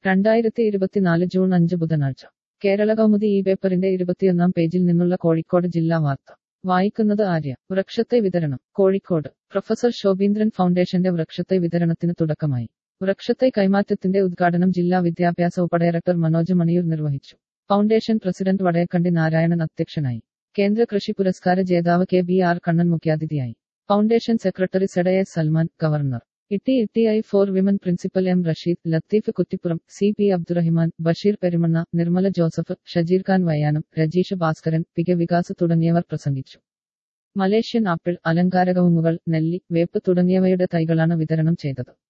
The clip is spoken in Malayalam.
രണ്ടായിരത്തി ഇരുപത്തിനാല് ജൂൺ അഞ്ച് ബുധനാഴ്ച കേരള കൗമുദി ഈ പേപ്പറിന്റെ ഇരുപത്തിയൊന്നാം പേജിൽ നിന്നുള്ള കോഴിക്കോട് ജില്ലാ വാർത്ത വായിക്കുന്നത് ആര്യ വൃക്ഷത്തൈ വിതരണം കോഴിക്കോട് പ്രൊഫസർ ശോഭീന്ദ്രൻ ഫൗണ്ടേഷന്റെ വൃക്ഷത്തൈ വിതരണത്തിന് തുടക്കമായി വൃക്ഷത്തൈ കൈമാറ്റത്തിന്റെ ഉദ്ഘാടനം ജില്ലാ വിദ്യാഭ്യാസ ഉപഡയറക്ടർ മനോജ് മണിയൂർ നിർവഹിച്ചു ഫൗണ്ടേഷൻ പ്രസിഡന്റ് വടയക്കണ്ടി നാരായണൻ അധ്യക്ഷനായി കേന്ദ്ര കൃഷി പുരസ്കാര ജേതാവ് കെ ബി ആർ കണ്ണൻ മുഖ്യാതിഥിയായി foundation secretary Z S Salman government ഇട്ടി ഇട്ടി I for women principal M Rasheed Latheef Kuttippuram C P Abdurahiman Basheer Perumanna Nirmala Joseph Shajeer Khan Vayyanam Rajeesh Bhaskaran P K Vikas തുടങ്ങിയവർ പ്രസംഗിച്ചു മലേഷ്യൻ ആപ്പിൾ അലങ്കാരകവുങ്ങുകൾ നെല്ലി വേപ്പ് തുടങ്ങിയവയുടെ തൈകളാണ് വിതരണം ചെയ്തത്